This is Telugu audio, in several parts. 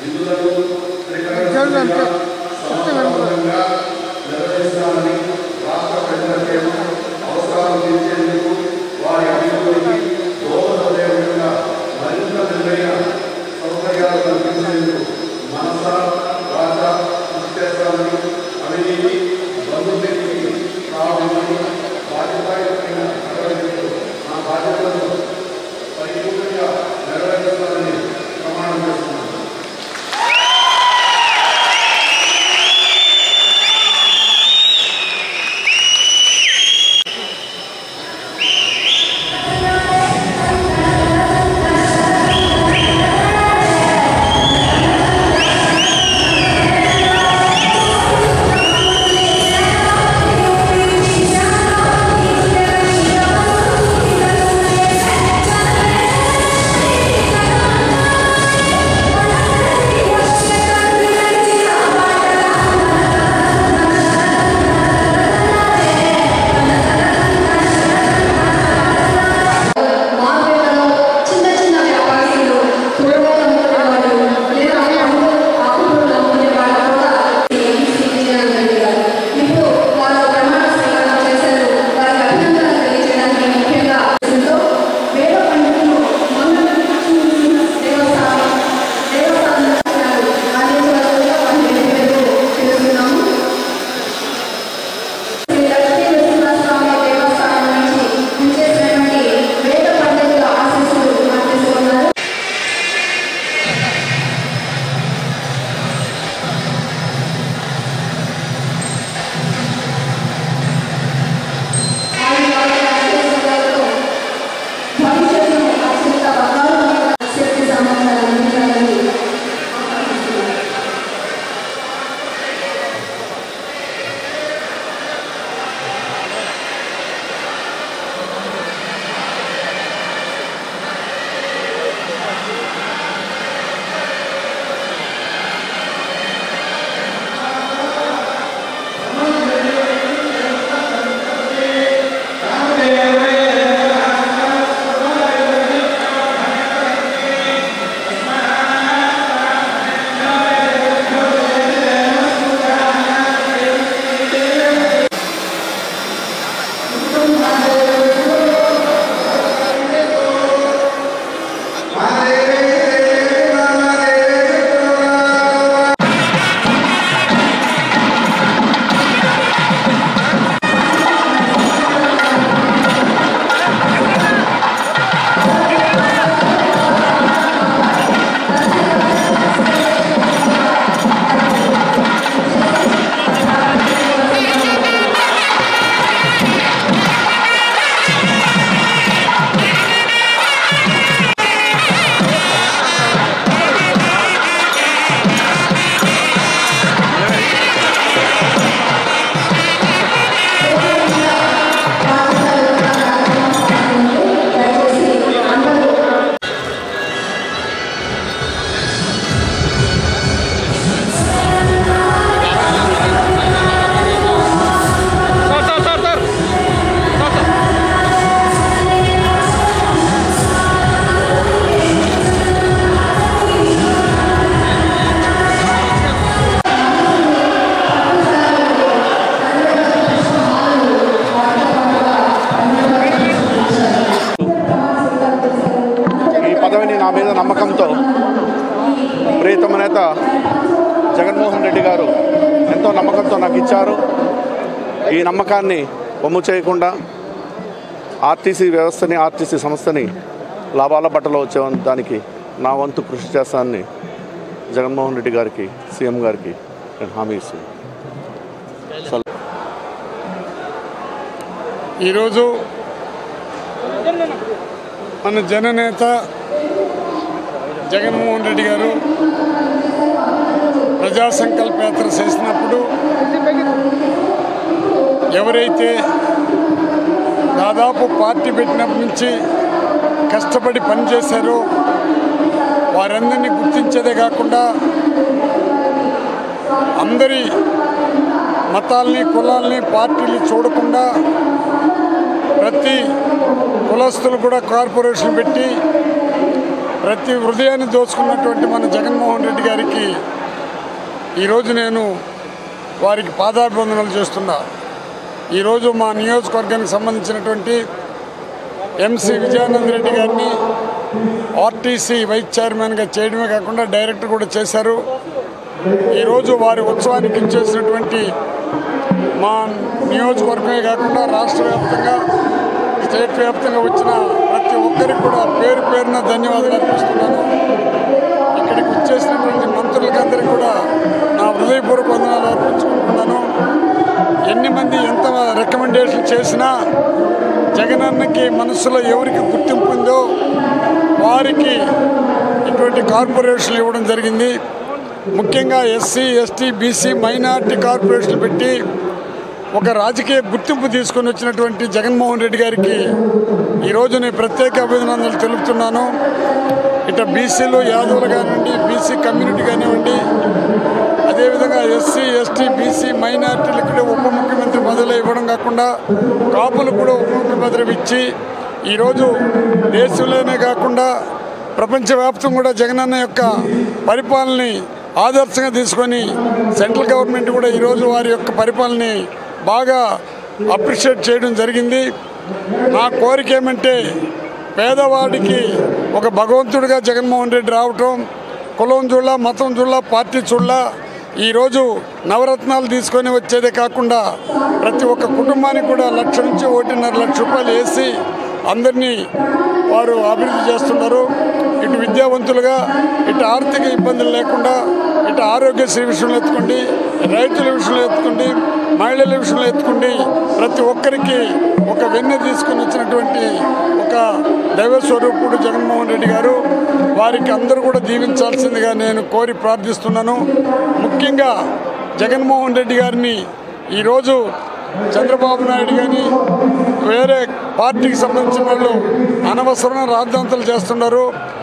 జరుగుతుంది అంతే చెప్తే వినపడదు నిర్వహిస్తామని రాష్ట్ర ప్రజలకేమో అవసరాలు తీర్చేందుకు వారి అభివృద్ధికి దోహదపడే విధంగా మరింత మెరుగైన సౌకర్యాలు కల్పించేందుకు మనస రాజ కృషి చేస్తామని అవినీతి బంధుత్వకి కావాలని బాధ్యతాయుతమైన నిర్వహిస్తూ నా బాధ్యతలను పరిపూర్ణంగా నెరవేరుస్తానని ప్రమాణం చేస్తున్నాను మార్కెట్లలో చిన్న చిన్న వ్యాపారులు కూరగాయలు అమ్ముకునేవాళ్ళు లేదా పండ్లు ఆకుకూరలు అమ్ముకునేవాళ్ళు కూడా చేయడం జరిగారు ఇప్పుడు వాళ్ళు ప్రమాణ స్వీకారం చేశారు వారికి అభినందనలు తెలియజేయడానికి ముఖ్యంగా ఇందులో వేద పండితులు మంగళ దేవస్థానం దేవస్థానం దర్శనాలు అందించవలసిందిగా వారిని పేరు తెలుస్తున్నాము శ్రీ లక్ష్మీ నరసింహస్వామి దేవస్థానం నుంచి విచ్చేసినటువంటి వేద పండితుల ఆశీస్సులు అందిస్తున్నారు వారి వారి ఆశీస్సులతో భవిష్యత్తును అత్యంత బంగారు శక్తి సంబంధాలు అందించాలని ఆకాంక్షిస్తున్నారు. దయచేసి అందరూ sir sir sir sir sir sir ఈ పదవిని నా మీద నమ్మకంతో ప్రియతమ నేత జగన్మోహన్ రెడ్డి గారు ఎంతో నమ్మకంతో నాకు ఇచ్చారు ఈ నమ్మకాన్ని వమ్ము చేయకుండా ఆర్టీసీ వ్యవస్థని ఆర్టీసీ సంస్థని లాభాల బట్టలో వచ్చే దానికి నా వంతు కృషి చేస్తానని జగన్మోహన్ రెడ్డి గారికి సీఎం గారికి నేను హామీ ఇస్తున్నాను ఈరోజు మన జననేత జగన్మోహన్ రెడ్డి గారు ప్రజా సంకల్ప యాత్ర చేసినప్పుడు ఎవరైతే దాదాపు పార్టీ పెట్టినప్పటి నుంచి కష్టపడి పనిచేశారో వారందరినీ గుర్తించేదే కాకుండా అందరి మతాల్ని కులాల్ని పార్టీలు చూడకుండా ప్రతి కులస్తులు కూడా కార్పొరేషన్ పెట్టి ప్రతి హృదయాన్ని దోచుకున్నటువంటి మన జగన్మోహన్ రెడ్డి గారికి ఈరోజు నేను వారికి పాదాభివందనలు చేస్తున్నా ఈరోజు మా నియోజకవర్గానికి సంబంధించినటువంటి ఎంసీ విజయానంద రెడ్డి గారిని ఆర్టీసీ వైస్ చైర్మన్గా చేయడమే కాకుండా డైరెక్టర్ కూడా చేశారు ఈరోజు వారి ఉత్సవానికి ఇచ్చేసినటువంటి మా నియోజకవర్గమే కాకుండా రాష్ట్ర వ్యాప్తంగా స్టేట్ వ్యాప్తంగా వచ్చిన ప్రతి ఒక్కరికి కూడా పేరు పేరున ధన్యవాదాలు అర్పిస్తున్నాను ఇక్కడికి వచ్చేసినటువంటి మంత్రులకందరికీ కూడా నా హృదయపూర్వక వందనాలు అర్పించుకుంటున్నాను ఎన్ని మంది ఎంత రికమెండేషన్ చేసినా జగనన్నకి మనసులో ఎవరికి గుర్తింపు ఉందో వారికి ఇటువంటి కార్పొరేషన్లు ఇవ్వడం జరిగింది ముఖ్యంగా ఎస్సీ ఎస్టీ బీసీ మైనార్టీ కార్పొరేషన్లు పెట్టి ఒక రాజకీయ గుర్తింపు తీసుకొని వచ్చినటువంటి జగన్మోహన్ రెడ్డి గారికి ఈరోజు నేను ప్రత్యేక అభినందనలు తెలుపుతున్నాను ఇట బీసీలు యాదవులు కానివ్వండి బీసీ కమ్యూనిటీ కానివ్వండి అదేవిధంగా ఎస్సీ ఎస్టీ బీసీ మైనార్టీలకు కూడా ఉప ముఖ్యమంత్రి పదవులు ఇవ్వడం కాకుండా కాపులకు కూడా ఉప ముఖ్యమంత్రి ఇచ్చి ఈరోజు దేశంలోనే కాకుండా ప్రపంచవ్యాప్తం కూడా జగనన్న యొక్క పరిపాలనని ఆదర్శంగా తీసుకొని సెంట్రల్ గవర్నమెంట్ కూడా ఈరోజు వారి యొక్క పరిపాలనని బాగా అప్రిషియేట్ చేయడం జరిగింది నా కోరిక ఏమంటే పేదవాడికి ఒక భగవంతుడిగా జగన్మోహన్ రెడ్డి రావటం కులం చూడ మతం చూడ పార్టీ చూడ ఈరోజు నవరత్నాలు తీసుకొని వచ్చేదే కాకుండా ప్రతి ఒక్క కుటుంబానికి కూడా లక్ష నుంచి ఒకటిన్నర లక్ష రూపాయలు వేసి అందరినీ వారు అభివృద్ధి చేస్తున్నారు ఇటు విద్యావంతులుగా ఇటు ఆర్థిక ఇబ్బందులు లేకుండా ఇటు ఆరోగ్యశ్రీ విషయంలో ఎత్తుకోండి రైతుల విషయంలో ఎత్తుకోండి మహిళల విషయంలో ఎత్తుకోండి ప్రతి ఒక్కరికి ఒక వెన్నె తీసుకుని వచ్చినటువంటి ఒక దైవ స్వరూపుడు జగన్మోహన్ రెడ్డి గారు వారికి అందరూ కూడా దీవించాల్సిందిగా నేను కోరి ప్రార్థిస్తున్నాను ముఖ్యంగా జగన్మోహన్ రెడ్డి గారిని ఈరోజు చంద్రబాబు నాయుడు కానీ వేరే పార్టీకి సంబంధించిన వాళ్ళు అనవసరమైన రాద్ధాంతాలు చేస్తున్నారు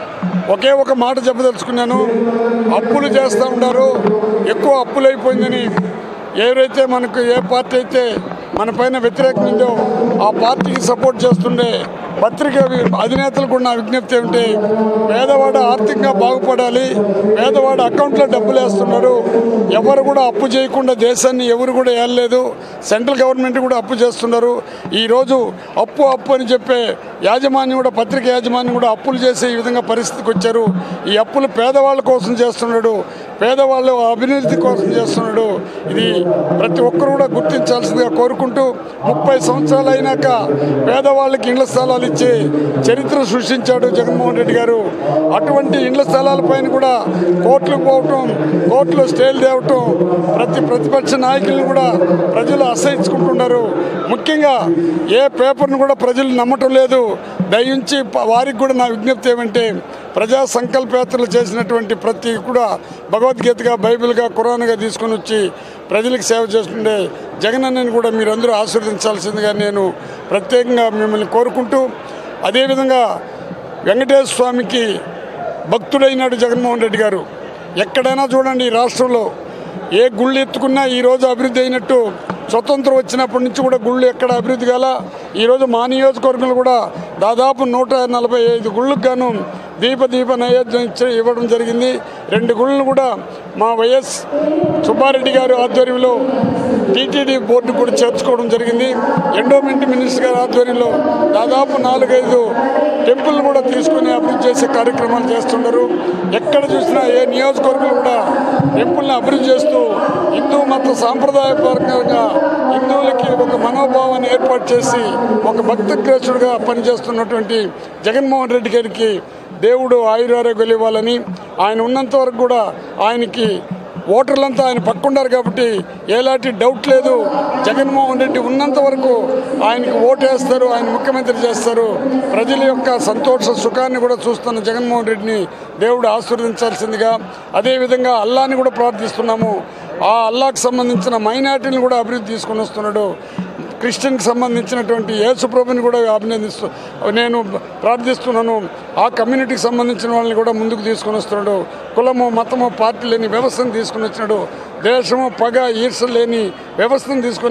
ఒకే ఒక మాట చెప్పదలుచుకున్నాను అప్పులు చేస్తూ ఉంటారు ఎక్కువ అప్పులు అయిపోయిందని ఎవరైతే మనకు ఏ పార్టీ అయితే మన పైన వ్యతిరేకం ఉందో ఆ పార్టీకి సపోర్ట్ చేస్తుండే పత్రిక వి- అధినేతలకు ఉన్న విజ్ఞప్తి ఏమిటి పేదవాడు ఆర్థికంగా బాగుపడాలి పేదవాడు అకౌంట్లో డబ్బులు వేస్తున్నారు ఎవరు కూడా అప్పు చేయకుండా దేశాన్ని ఎవరు కూడా ఏలలేదు సెంట్రల్ గవర్నమెంట్ కూడా అప్పు చేస్తున్నారు ఈరోజు అప్పు అప్పు అని చెప్పే యాజమాన్యం కూడా పత్రిక యాజమాన్యం కూడా అప్పులు చేసే ఈ విధంగా పరిస్థితికి వచ్చారు ఈ అప్పులు పేదవాళ్ళ కోసం చేస్తున్నాడు పేదవాళ్ళు అభివృద్ధి కోసం చేస్తున్నాడు ఇది ప్రతి ఒక్కరు కూడా గుర్తించాల్సిందిగా కోరుకుంటూ ముప్పై సంవత్సరాలు అయినాక పేదవాళ్ళకి ఇండ్ల స్థలాలు ఇచ్చి చరిత్ర సృష్టించాడు జగన్మోహన్ రెడ్డి గారు అటువంటి ఇండ్ల స్థలాలపైన కూడా కోర్టులకు పోవటం కోర్టులో స్టేలు తేవటం ప్రతి ప్రతిపక్ష నాయకులను కూడా ప్రజలు అసహించుకుంటున్నారు ముఖ్యంగా ఏ పేపర్ను కూడా ప్రజలు నమ్మటం లేదు దయించి ప- వారికి కూడా నా విజ్ఞప్తి ఏమంటే ప్రజా సంకల్పయాత్రలు చేసినటువంటి ప్రతి కూడా భగవద్గీతగా బైబిల్గా ఖురాన్గా తీసుకొని వచ్చి ప్రజలకు సేవ చేస్తుండే జగనన్నని కూడా మీరందరూ ఆశీర్వదించాల్సిందిగా నేను ప్రత్యేకంగా మిమ్మల్ని కోరుకుంటూ అదేవిధంగా వెంకటేశ్వర స్వామికి భక్తుడైనాడు జగన్మోహన్ రెడ్డి గారు ఎక్కడైనా చూడండి ఈ రాష్ట్రంలో ఏ గుళ్ళు ఎత్తుకున్నా ఈరోజు అభివృద్ధి అయినట్టు స్వతంత్రం వచ్చినప్పటి నుంచి కూడా గుళ్ళు ఎక్కడ అభివృద్ధి కాల ఈరోజు మా నియోజకవర్గంలో కూడా దాదాపు నూట నలభై ఐదు గుళ్ళకు గాను దీప దీప నైవేద్యం ఇచ్చి ఇవ్వడం జరిగింది రెండు గుళ్ళను కూడా మా వైఎస్ సుబ్బారెడ్డి గారు ఆధ్వర్యంలో టీటీడీ బోర్డు కూడా చేర్చుకోవడం జరిగింది ఎండోమెంట్ మినిస్టర్ గారి ఆధ్వర్యంలో దాదాపు నాలుగైదు టెంపుల్ కూడా తీసుకుని అభివృద్ధి చేసే కార్యక్రమాలు చేస్తున్నారు ఎక్కడ చూసినా ఏ నియోజకవర్గంలో కూడా టెంపుల్ని అభివృద్ధి చేస్తూ హిందూ మత సాంప్రదాయపరంగా హిందువులకి ఒక మనోభావాన్ని ఏర్పాటు చేసి ఒక భక్తగ్రస్తుడిగా పనిచేస్తున్నటువంటి జగన్మోహన్ రెడ్డి గారికి దేవుడు ఆయురారోగ్యాలు ఇవ్వాలని ఆయన ఉన్నంత వరకు కూడా ఆయనకి ఓటర్లంతా ఆయన పక్కుండారు కాబట్టి ఎలాంటి డౌట్ లేదు జగన్మోహన్ రెడ్డి ఉన్నంత వరకు ఆయనకి ఓటేస్తారు ఆయన ముఖ్యమంత్రి చేస్తారు ప్రజల యొక్క సంతోష సుఖాన్ని కూడా చూస్తున్న జగన్మోహన్ రెడ్డిని దేవుడు ఆశీర్వదించాల్సిందిగా అదేవిధంగా అల్లాని కూడా ప్రార్థిస్తున్నాము ఆ అల్లాకు సంబంధించిన మైనార్టీని కూడా అభివృద్ధి తీసుకొని వస్తున్నాడు క్రిస్టియన్కి సంబంధించినటువంటి యేసుప్రభుని కూడా అభినందిస్తూ నేను ప్రార్థిస్తున్నాను ఆ కమ్యూనిటీకి సంబంధించిన వాళ్ళని కూడా ముందుకు తీసుకొని వస్తున్నాడు కులము మతము పార్టీ లేని వ్యవస్థను తీసుకొని వచ్చినాడు దేశము పగ ఈర్ష లేని వ్యవస్థను తీసుకొని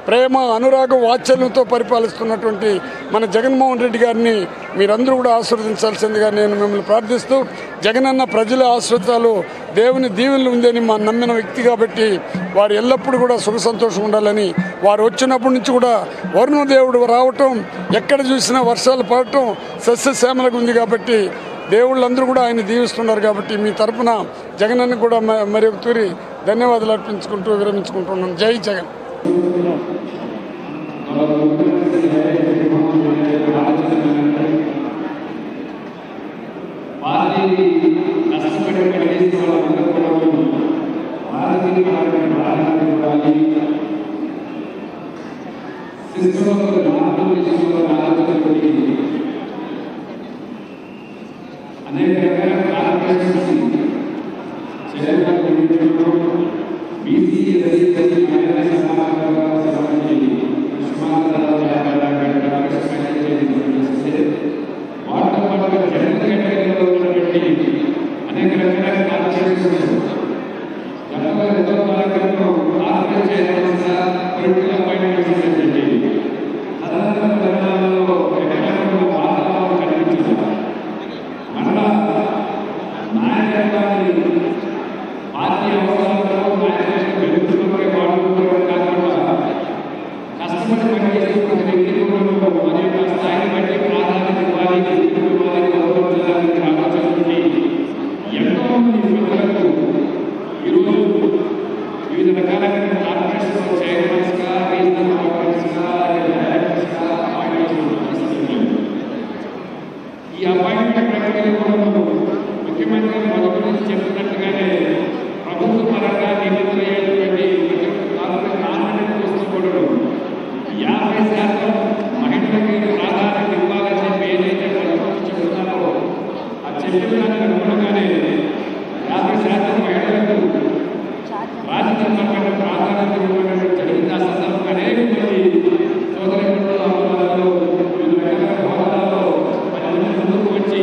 ప్రేమ అనురాగ వాత్సల్యంతో పరిపాలిస్తున్నటువంటి మన జగన్మోహన్ రెడ్డి గారిని మీరందరూ కూడా ఆశీర్వదించాల్సిందిగా నేను మిమ్మల్ని ప్రార్థిస్తూ జగనన్న ప్రజల ఆశ్రితాలు దేవుని దీవెనలు ఉందని మా నమ్మిన వ్యక్తి కాబట్టి వారు ఎల్లప్పుడూ కూడా సుఖ సంతోషం ఉండాలని వారు వచ్చినప్పటి నుంచి కూడా వరుణదేవుడు రావటం ఎక్కడ చూసినా వర్షాలు పడటం సస్యశ్యామలకు ఉంది కాబట్టి దేవుళ్ళందరూ కూడా ఆయన దీవిస్తున్నారు కాబట్టి మీ తరపున జగనన్న కూడా మ- మరి ఒక తూరి ధన్యవాదాలు అర్పించుకుంటూ విరమించుకుంటున్నాను జై జగన్ వారిని కష్టపడి పనిచేసిన వాళ్ళందరూ కూడా వారికి వారికి ప్రాధాన్యత ఇవ్వాలి శిశువులకు మార్పులు విషయంలో ఆలోచనతోటి అనేక రకాల కార్పొరేషన్స్ చైర్మన్ కమిటీలో బీసీ ఎస్సీ ఎస్టీ మైనారిటీ సమాజంగా సంబంధించి ఉస్మానాబాద్ చేస్తే వాటితో పాటుగా జనరల్ కేటగిరీలో ఉన్నటువంటి అనేక రకాల కార్పొరేషన్స్ గతంలో ఎంతో కాలంలో కార్పొరేట్ చేయవలసిన పొలిటికల్ అపాయింట్మెంట్స్ ఏంటంటే సాధారణ పరిణామాల్లో ఎక్కడ వాతావరణం కనిపించింది మరలా నాయకత్వాన్ని పార్టీ అవసరాలలో నాయకత్వం వెలుగుతున్నకే వాడుకోవడం కాకుండా కష్టపడి పనిచేసే ప్రతి వ్యక్తి కూడా మరి యొక్క స్థాయిని బట్టి ప్రాధాన్యత ఇవ్వాలి గుర్తింపు ఇవ్వాలి గౌరవించాలని ఆలోచనతోటి ఎంతో మంది ప్రజలకు ఈరోజు వివిధ రకాలైన కార్పొరేషన్ చైర్మన్స్గా రీజనల్ కార్పొరేషన్స్గా డైరెక్టర్స్గా అపాయింట్ చేసిన పరిస్థితి ఉంది. ఈ అపాయింట్మెంట్ ప్రక్రియ కూడా ముఖ్యమంత్రి మొదటి నుంచి చెప్తున్నట్టుగానే ప్రభుత్వ పరంగా నియమితులయ్యేటువంటి ప్రతి ఒక్క కార్పొరేట్ నామినేట్ చేసుకోవడం యాభై శాతం మహిళలకి ప్రాధాన్యత ఇవ్వాలని చెప్పి ఏదైతే ప్రభుత్వం చెప్తున్నారో ఆ చెప్పిన దానికి అనుగుణంగానే యాభై శాతం మహిళలకు రాజకీయపరమైన ప్రాధాన్యత ఇవ్వడం జరిగింది ఆ సందర్భంగా అనేక మంది సోదరులు అమ్మవారు వివిధ రకాల హోదాలలో మరి అందరూ ముందుకు వచ్చి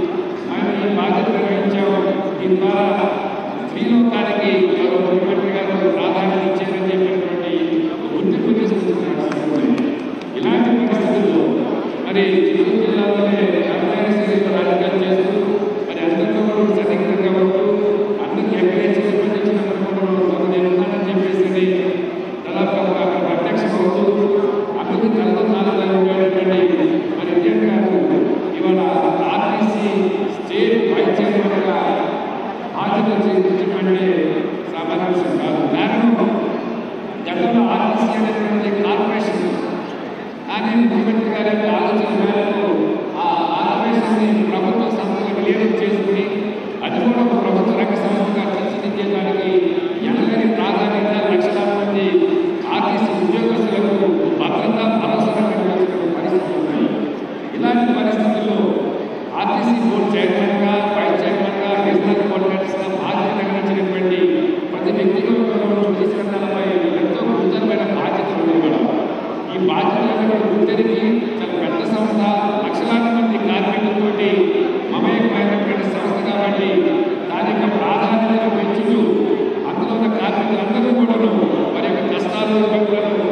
ఆయన ఈ బాధ్యత నిర్వహించాము దీని ద్వారా శ్రీలోకానికి గౌరవ ముఖ్యమంత్రి గారు ప్రాధాన్యత ఇచ్చారని చెప్పినటువంటి గుర్తింపు తీసుకుంటున్నారు ఇలాంటి పరిస్థితుల్లో మరి చిత్తూరు జిల్లాలోనే రామాయణ శ్రీతో రాజకీయాలు చేస్తూ మరి అందరితో కూడా సన్నిహితంగా ఉంటూ అందరికీ ఎంకరేజ్ చేసి స్పందించిన అనుకుంటున్నాను నేను ఉన్నానని చెప్పేసి దాదాపు ఒక ప్రత్యక్షం అవుతూ అందరికీ తనతో తానుగా ఉండేటువంటి మరి విజయన్ గారు ఇవాళ ఆర్టీసీ స్టేట్ వైస్ చైర్మన్గా బాధ్యత చేయించమంటే సామాన్య విషయం కాదు కారణం గతంలో ఆర్టీసీ అనేటువంటి కార్పొరేషన్ కానీ ముఖ్యమంత్రి గారి యొక్క ఆలోచన మేరకు ఆ ఆర్గనైజేషన్ని ప్రభుత్వ సంస్థలకు విలీనం చేసుకుని అది కూడా ఒక ప్రభుత్వ రంగ సంస్థగా తీర్చిదిద్దేదానికి ఎనలేని ప్రాధాన్యత లక్షలాది మంది ఆర్టీసీ ఉద్యోగస్తులకు భద్రత భరోసా కల్పించిన పరిస్థితులు ఉన్నాయి ఇలాంటి పరిస్థితుల్లో ఆర్టీసీ బోర్డు చైర్మన్గా వైస్ చైర్మన్గా రీజనల్ కోఆర్డినేటర్స్గా బాధ్యత నిర్వహించినటువంటి ప్రతి వ్యక్తిలో తీసుకెళ్లడంపై ఎంతో గురుతరమైన బాధ్యతలు ఉన్నాయి ఈ బాధ్యతలను గుర్తెరిగి చాలా పెద్ద సంస్థ లక్షలాది మంది కార్మికులతోటి మమేకమైనటువంటి సంస్థ కాబట్టి దాని యొక్క ప్రాధాన్యతను పెంచుతూ అందులో ఉన్న కార్మికులందరూ కూడా వారి యొక్క కష్టాలు ఇబ్బందులను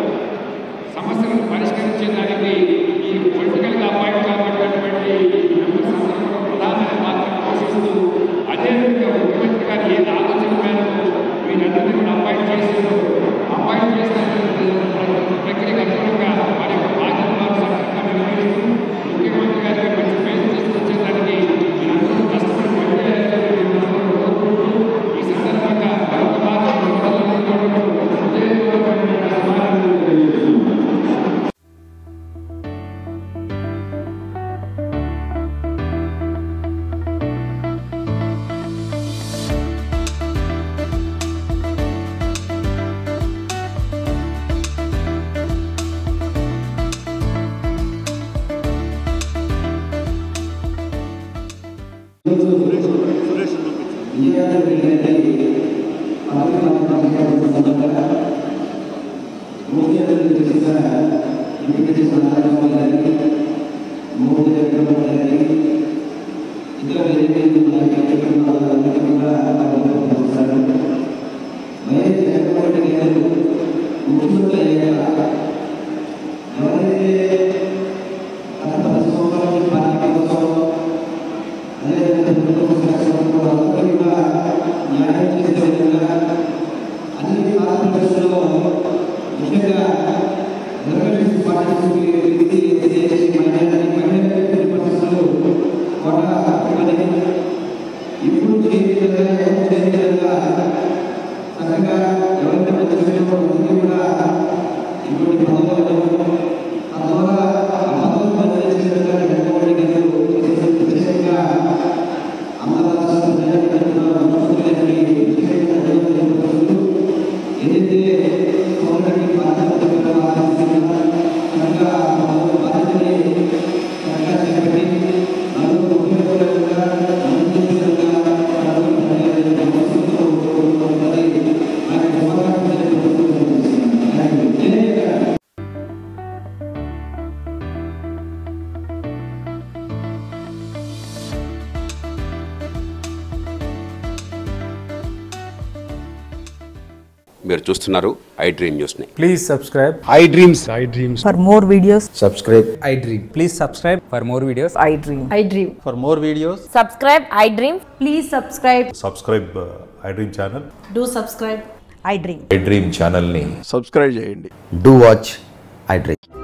సమస్యలను పరిష్కరించేదానికి ఈ పొలిటికల్గా అపాయింట్ కాబట్టినటువంటి మెంబర్స్ అందరూ కూడా ప్రధానమైన పాత్ర పోషిస్తూ అదేవిధంగా ముఖ్యమంత్రి గారు ఏ ఆలోచన మేరకు వీరందరినీ కూడా అపాయింట్ చేశారు అపాయింట్ చేసిన ప్రక్రియకు అనుగుణంగా వారి యొక్క బాధ్యత వారు సక్రమంగా నిర్వహిస్తూ ముఖ్యమంత్రి గారికి మంచి పేరు తీసుకొచ్చేదానికి మీరందరూ కష్టపడి పనిచేయాలని నేను కోరుకుంటూ ఈ సందర్భంగా మరొక భాగం హృదయపూర్వకమైన సమాధానం తెలియజేస్తున్నాను వైఎస్ జగన్మోహన్ రెడ్డి గారు ముఖ్యమంత్రి అయ్యాక మీరు చూస్తున్నారు ఐ డ్రీమ్ న్యూస్ని Please subscribe. I dreams For more videos, subscribe I dream Please subscribe for more videos. I dream. I dream. For more videos, subscribe i dream Please subscribe. Subscribe I dream channel Do subscribe. I dream. I dream ఛానల్ని సబ్స్క్రైబ్ చేయండి డూ వాచ్ ఐ డ్రీమ్